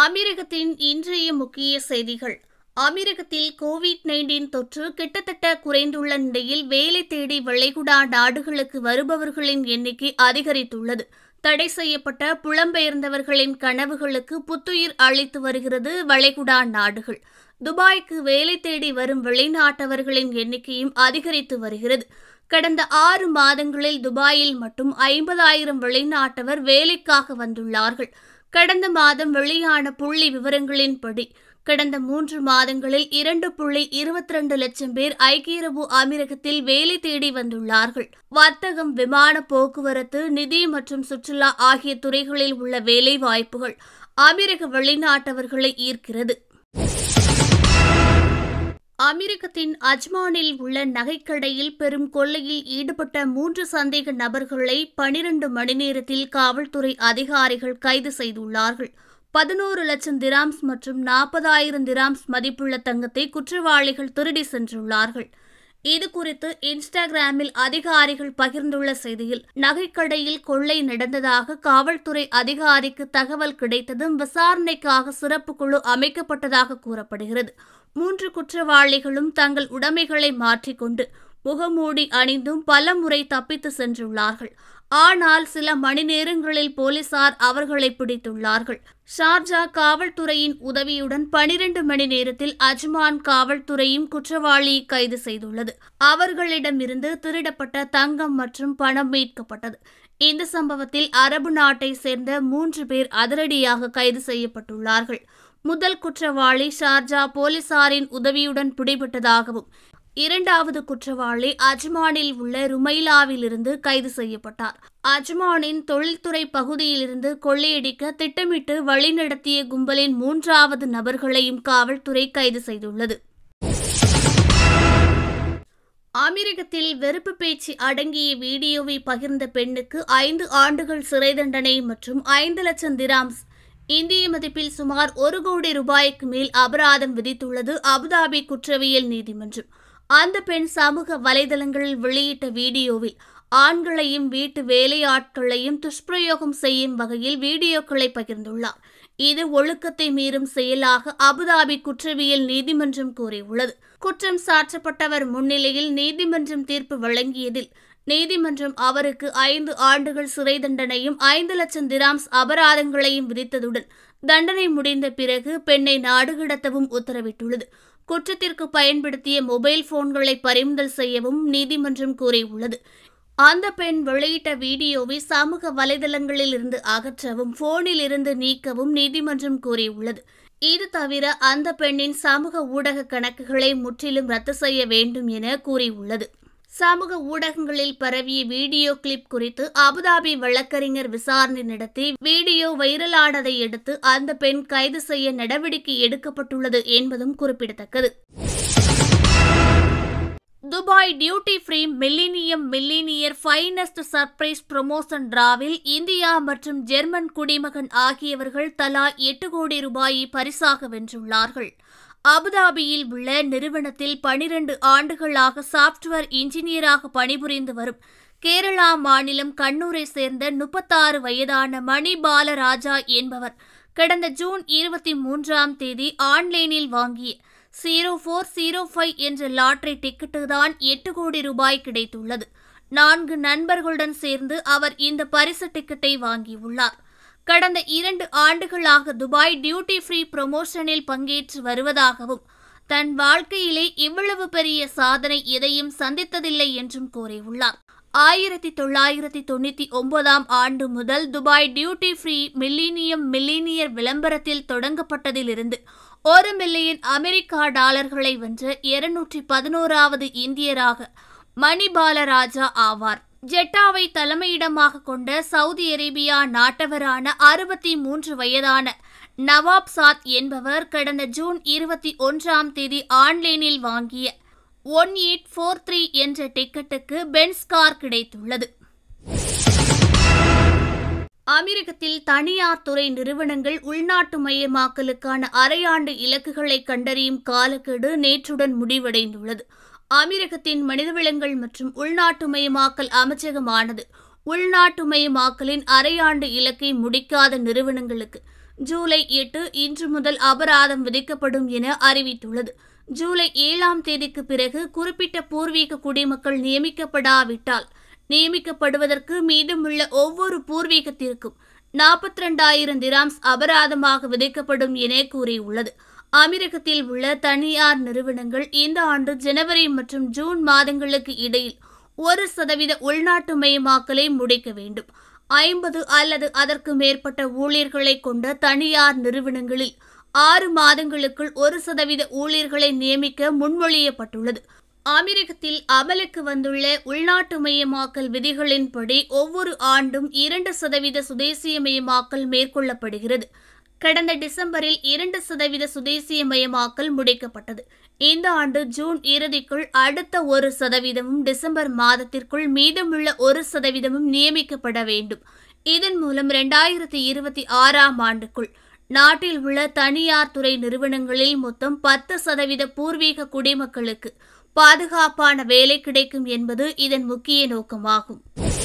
அமீரகத்தின் இன்றைய முக்கிய செய்திகள் அமீரகத்தில் கோவிட் நைன்டீன் தொற்று கிட்டத்தட்ட குறைந்துள்ள நிலையில் வேலை தேடி வளைகுடா நாடுகளுக்கு வருபவர்களின் எண்ணிக்கை அதிகரித்துள்ளது தடை செய்யப்பட்ட புலம்பெயர்ந்தவர்களின் கனவுகளுக்கு புத்துயிர் அளித்து வருகிறது வளைகுடா நாடுகள் துபாய்க்கு வேலை தேடி வரும் வெளிநாட்டவர்களின் எண்ணிக்கையும் அதிகரித்து வருகிறது கடந்த ஆறு மாதங்களில் துபாயில் மட்டும் ஐம்பதாயிரம் வெளிநாட்டவர் வேலைக்காக வந்துள்ளார்கள் கடந்த மாதம் வெளியான புள்ளி விவரங்களின்படி கடந்த மூன்று மாதங்களில் இரண்டு புள்ளி இருபத்தி ரெண்டு லட்சம் பேர் ஐக்கிய அரபு அமீரகத்தில் வேலை தேடி வந்துள்ளார்கள் வர்த்தகம் விமான போக்குவரத்து நிதி மற்றும் சுற்றுலா ஆகிய துறைகளில் உள்ள வேலை வாய்ப்புகள் அமீரக வெளிநாட்டவர்களை ஈர்க்கிறது அமெரிக்கத்தின் அஜ்மானில் உள்ள நகைக்கடையில் பெரும் கொள்ளையில் ஈடுபட்ட மூன்று சந்தேக நபர்களை பனிரண்டு மணி நேரத்தில் காவல்துறை அதிகாரிகள் கைது செய்துள்ளார்கள் பதினோரு லட்சம் திராம்ஸ் மற்றும் நாற்பதாயிரம் திராம்ஸ் மதிப்புள்ள தங்கத்தை குற்றவாளிகள் திருடி சென்றுள்ளார்கள் இது குறித்து இன்ஸ்டாகிராமில் அதிகாரிகள் பகிர்ந்துள்ள செய்தியில் நகைக்கடையில் கொள்ளை நடந்ததாக காவல்துறை அதிகாரிக்கு தகவல் கிடைத்ததும் விசாரணைக்காக சிறப்பு குழு அமைக்கப்பட்டதாக கூறப்படுகிறது மூன்று குற்றவாளிகளும் தங்கள் உடைமைகளை மாற்றிக்கொண்டு முகமூடி அணிந்தும் பல முறை தப்பித்து சென்றுள்ளார்கள் ஆனால் சில மணி நேரங்களில் போலீசார் அவர்களை பிடித்துள்ளார்கள் ஷார்ஜா காவல்துறையின் உதவியுடன் பனிரெண்டு மணி நேரத்தில் அஜ்மான் காவல்துறையும் குற்றவாளியை கைது செய்துள்ளது அவர்களிடமிருந்து திருடப்பட்ட தங்கம் மற்றும் பணம் மீட்கப்பட்டது இந்த சம்பவத்தில் அரபு நாட்டை சேர்ந்த மூன்று பேர் அதிரடியாக கைது செய்யப்பட்டுள்ளார்கள் முதல் குற்றவாளி ஷார்ஜா போலீசாரின் உதவியுடன் பிடிபட்டதாகவும் இரண்டாவது குற்றவாளி அஜ்மானில் உள்ள ருமைலாவிலிருந்து கைது செய்யப்பட்டார் அஜ்மானின் தொழில்துறை பகுதியிலிருந்து கொள்ளையடிக்க திட்டமிட்டு வழிநடத்திய கும்பலின் மூன்றாவது நபர்களையும் காவல்துறை கைது செய்துள்ளது அமெரிக்கத்தில் வெறுப்பு பேச்சு அடங்கிய வீடியோவை பகிர்ந்த பெண்ணுக்கு ஐந்து ஆண்டுகள் சிறை தண்டனை மற்றும் ஐந்து லட்சம் திராம்ஸ் இந்திய மதிப்பில் சுமார் ஒரு கோடி ரூபாய்க்கு மேல் அபராதம் விதித்துள்ளது அபுதாபி குற்றவியல் நீதிமன்றம் அந்த பெண் சமூக வலைதளங்களில் வெளியிட்ட வீடியோவில் ஆண்களையும் வீட்டு வேலையாட்களையும் துஷ்பிரயோகம் செய்யும் வகையில் வீடியோக்களை பகிர்ந்துள்ளார் இது ஒழுக்கத்தை மீறும் செயலாக அபுதாபி குற்றவியல் நீதிமன்றம் கூறியுள்ளது குற்றம் சாற்றப்பட்டவர் முன்னிலையில் நீதிமன்றம் தீர்ப்பு வழங்கியதில் நீதிமன்றம் அவருக்கு ஐந்து ஆண்டுகள் சிறை தண்டனையும் ஐந்து லட்சம் திராம்ஸ் அபராதங்களையும் விதித்ததுடன் தண்டனை முடிந்த பிறகு பெண்ணை நாடு கடத்தவும் உத்தரவிட்டுள்ளது குற்றத்திற்கு பயன்படுத்திய மொபைல் போன்களை பறிமுதல் செய்யவும் நீதிமன்றம் கூறியுள்ளது அந்த பெண் வெளியிட்ட வீடியோவை சமூக வலைதளங்களில் இருந்து அகற்றவும் போனில் இருந்து நீக்கவும் நீதிமன்றம் கூறியுள்ளது இது தவிர அந்த பெண்ணின் சமூக ஊடக கணக்குகளை முற்றிலும் ரத்து செய்ய வேண்டும் என கூறியுள்ளது சமூக ஊடகங்களில் பரவிய வீடியோ கிளிப் குறித்து அபுதாபி வழக்கறிஞர் விசாரணை நடத்தி வீடியோ வைரலானதை அடுத்து அந்த பெண் கைது செய்ய நடவடிக்கை எடுக்கப்பட்டுள்ளது என்பதும் குறிப்பிடத்தக்கது Dubai duty free millennium millionaire finest surprise promotion டிராவில் இந்தியா மற்றும் ஜெர்மன் குடிமகன் ஆகியவர்கள் தலா எட்டு கோடி ரூபாயை பரிசாக வென்றுள்ளார்கள் அபுதாபியில் உள்ள நிறுவனத்தில் பனிரண்டு ஆண்டுகளாக சாப்ட்வேர் இன்ஜினியராக பணிபுரிந்து வரும் கேரளா மாநிலம் கண்ணூரை சேர்ந்த முப்பத்தாறு வயதான மணி பாலராஜா என்பவர் கடந்த ஜூன் இருபத்தி மூன்றாம் தேதி ஆன்லைனில் வாங்கிய ஜீரோ ஃபோர் ஜீரோ ஃபைவ் என்ற லாட்டரி டிக்கெட்டு தான் எட்டு கோடி ரூபாய் கிடைத்துள்ளது நான்கு நண்பர்களுடன் சேர்ந்து அவர் இந்த பரிசு டிக்கெட்டை வாங்கியுள்ளார் கடந்த இரண்டு ஆண்டுகளாக துபாய் டியூட்டி ஃப்ரீ ப்ரொமோஷனில் பங்கேற்று வருவதாகவும் தன் வாழ்க்கையிலே இவ்வளவு பெரிய சாதனை எதையும் சந்தித்ததில்லை என்றும் கூறியுள்ளார் ஆயிரத்தி தொள்ளாயிரத்தி தொண்ணூத்தி ஒன்பதாம் ஆண்டு முதல் Dubai duty free millennium millionaire விளம்பரத்தில் தொடங்கப்பட்டதிலிருந்து ஒரு மில்லியன் அமெரிக்கா டாலர்களை வென்ற இருநூற்றி பதினோராவது இந்தியராக மணிபாலராஜா ஆவார் ஜெட்டாவை தலைமையிடமாக கொண்ட சவுதி அரேபியா நாட்டவரான அறுபத்தி மூன்று வயதான நவாப் சாத் என்பவர் கடந்த ஜூன் இருபத்தி ஒன்றாம் தேதி ஆன்லைனில் வாங்கிய ஒன் எயிட் ஃபோர் த்ரீ என்ற டிக்கெட்டுக்கு பென்ஸ் கார் கிடைத்துள்ளது அமெரிக்கத்தில் தனியார் துறை நிறுவனங்கள் உள்நாட்டு மயமாக்கலுக்கான அரையாண்டு இலக்குகளை கண்டறியும் காலக்கெடு நேற்றுடன் முடிவடைந்துள்ளது அமெரிக்கத்தின் மனிதவளங்கள் மற்றும் உள்நாட்டுமயமாக்கல் அமைச்சகமானது உள்நாட்டுமயமாக்கலின் அரையாண்டு இலக்கை முடிக்காத நிறுவனங்களுக்கு ஜூலை எட்டு இன்று முதல் அபராதம் விதிக்கப்படும் என அறிவித்துள்ளது ஜூலை ஏழாம் தேதிக்கு பிறகு குறிப்பிட்ட பூர்வீக குடிமக்கள் நியமிக்கப்படாவிட்டால் நியமிக்கப்படுவதற்கு மீதமுள்ள ஒவ்வொரு பூர்வீகத்திற்கும் நாற்பத்தி ரெண்டாயிரம் திராம்ஸ் அபராதமாக விதிக்கப்படும் என கூறியுள்ளது அமெரிக்கத்தில் உள்ள தனியார் நிறுவனங்கள் இந்த ஆண்டு ஜனவரி மற்றும் ஜூன் மாதங்களுக்கு இடையில் ஒரு சதவீத உள்நாட்டு மயமாக்கலை முடிக்க வேண்டும் ஐம்பது அல்லது அதற்கு மேற்பட்ட ஊழியர்களை கொண்ட தனியார் நிறுவனங்களில் ஆறு மாதங்களுக்குள் ஒரு சதவீத ஊழியர்களை நியமிக்க முன்மொழியப்பட்டுள்ளது அமெரிக்கத்தில் அமலுக்கு வந்துள்ள உள்நாட்டுமயமாக்கல் விதிகளின்படி ஒவ்வொரு ஆண்டும் இரண்டு சதவீத சுதேசியமயமாக்கல் மேற்கொள்ளப்படுகிறது கடந்த டிசம்பரில் இரண்டு சதவீத சுதேசியமயமாக்கல் முடிக்கப்பட்டது இந்த ஆண்டு ஜூன் இறுதிக்குள் அடுத்த ஒரு சதவீதமும் டிசம்பர் மாதத்திற்குள் மீதமுள்ள ஒரு சதவீதமும் நியமிக்கப்பட வேண்டும் இதன் மூலம் இரண்டாயிரத்தி இருபத்தி ஆறாம் ஆண்டுக்குள் நாட்டில் உள்ள தனியார் துறை நிறுவனங்களில் மொத்தம் பத்து சதவீத பூர்வீக குடிமக்களுக்கு பாதுகாப்பான வேலை கிடைக்கும் என்பது இதன் முக்கிய நோக்கமாகும்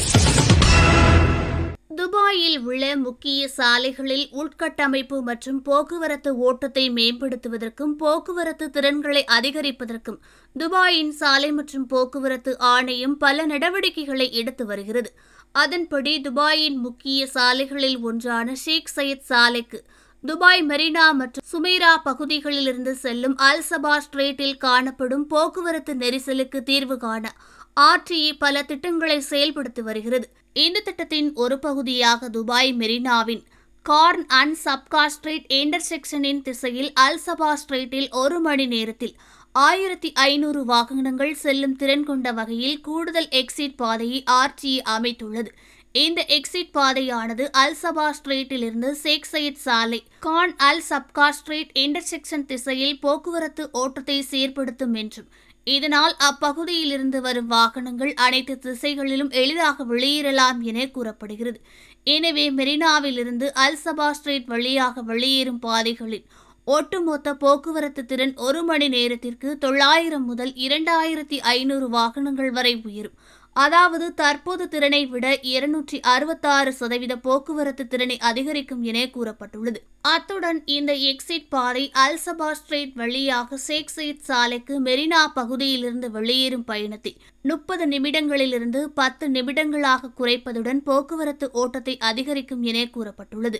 துபாயில் உள்ள முக்கிய சாலைகளில் உள்கட்டமைப்பு மற்றும் போக்குவரத்து ஓட்டத்தை மேம்படுத்துவதற்கும் போக்குவரத்து திறன்களை அதிகரிப்பதற்கும் துபாயின் சாலை மற்றும் போக்குவரத்து ஆணையம் பல நடவடிக்கைகளை எடுத்து வருகிறது அதன்படி துபாயின் முக்கிய சாலைகளில் ஒன்றான ஷேக் சையத் சாலைக்கு துபாய் மெரினா மற்றும் சுமைரா பகுதிகளிலிருந்து செல்லும் அல்சபா ஸ்ட்ரீட்டில் காணப்படும் போக்குவரத்து நெரிசலுக்கு தீர்வு காண ஆர்டிஏ பல திட்டங்களை செயல்படுத்தி வருகிறது இந்த திட்டத்தின் ஒரு பகுதியாக துபாய் மெரினாவின் கார்ன் அண்ட் சப்கா ஸ்ட்ரீட் இன்டர்செக்ஷனின் திசையில் அல்சபா ஸ்ட்ரீட்டில் ஒரு மணி நேரத்தில் ஆயிரத்தி ஐநூறு வாகனங்கள் செல்லும் திறன் கொண்ட வகையில் கூடுதல் எக்ஸிட் பாதையை ஆர்டிஏ அமைத்துள்ளது இந்த எக்ஸிட் பாதையானது அல்சபா ஸ்ட்ரீட்டிலிருந்து ஷேக் சையத் சாலை Garn Al Sabkha Street intersection திசையில் போக்குவரத்து ஓட்டத்தை சீர்படுத்தும் என்றும் இதனால் அப்பகுதியிலிருந்து வரும் வாகனங்கள் அனைத்து திசைகளிலும் எளிதாக வெளியேறலாம் என கூறப்படுகிறது எனவே மெரினாவிலிருந்து அல்சபா ஸ்ட்ரீட் வழியாக வெளியேறும் பாதைகளில் ஒட்டுமொத்த போக்குவரத்து திறன் ஒரு மணி நேரத்திற்கு தொள்ளாயிரம் முதல் இரண்டாயிரத்தி ஐநூறு வாகனங்கள் வரை உயரும் அதாவது தற்போது திறனை விட இருநூற்றி அறுபத்தாறு சதவீத போக்குவரத்து திறனை அதிகரிக்கும் என கூறப்பட்டுள்ளது அத்துடன் இந்த எக்ஸிட் பாதை அல்சபா ஸ்ட்ரீட் வழியாக ஷேக் சயித் சாலைக்கு மெரினா பகுதியிலிருந்து வெளியேறும் பயணத்தை முப்பது நிமிடங்களிலிருந்து பத்து நிமிடங்களாக குறைப்பதுடன் போக்குவரத்து ஓட்டத்தை அதிகரிக்கும் என கூறப்பட்டுள்ளது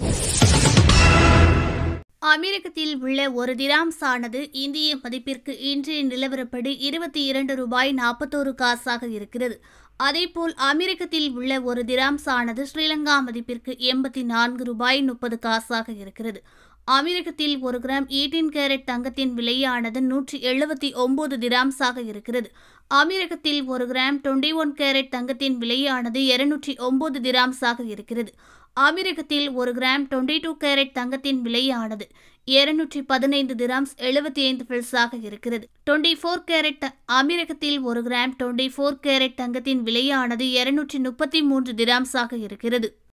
அமெரிக்கத்தில் உள்ள ஒரு திராம்ஸ் ஆனது இந்திய மதிப்பிற்கு இன்றைய நிலவரப்படி இருபத்தி இரண்டு ரூபாய் நாற்பத்தோரு காசாக இருக்கிறது அதேபோல் அமெரிக்கத்தில் உள்ள ஒரு திராம்ஸ் ஆனது ஸ்ரீலங்கா மதிப்பிற்கு எண்பத்தி நான்கு ரூபாய் முப்பது காசாக இருக்கிறது அமெரிக்கத்தில் ஒரு கிராம் எயிட்டீன் கேரட் தங்கத்தின் விலையானது நூற்றி எழுபத்தி ஒன்பது திராம்ஸாக இருக்கிறது அமெரிக்கத்தில் ஒரு கிராம் டுவெண்ட்டி ஒன் கேரட் தங்கத்தின் விலையானது இருநூற்றி ஒன்பது திராம்ஸாக இருக்கிறது அமெரிக்கத்தில் ஒரு கிராம் டுவெண்ட்டி டூ கேரட் தங்கத்தின் விலையானது இருநூற்றி பதினைந்து திராம்ஸ் எழுபத்தி ஐந்து பில்ஸாக இருக்கிறது டுவெண்ட்டி ஃபோர் கேரட் அமெரிக்கத்தில் ஒரு கிராம் டுவெண்ட்டி ஃபோர் கேரட் தங்கத்தின் விலையானது இருநூற்றி முப்பத்தி மூன்று திராம்ஸாக இருக்கிறது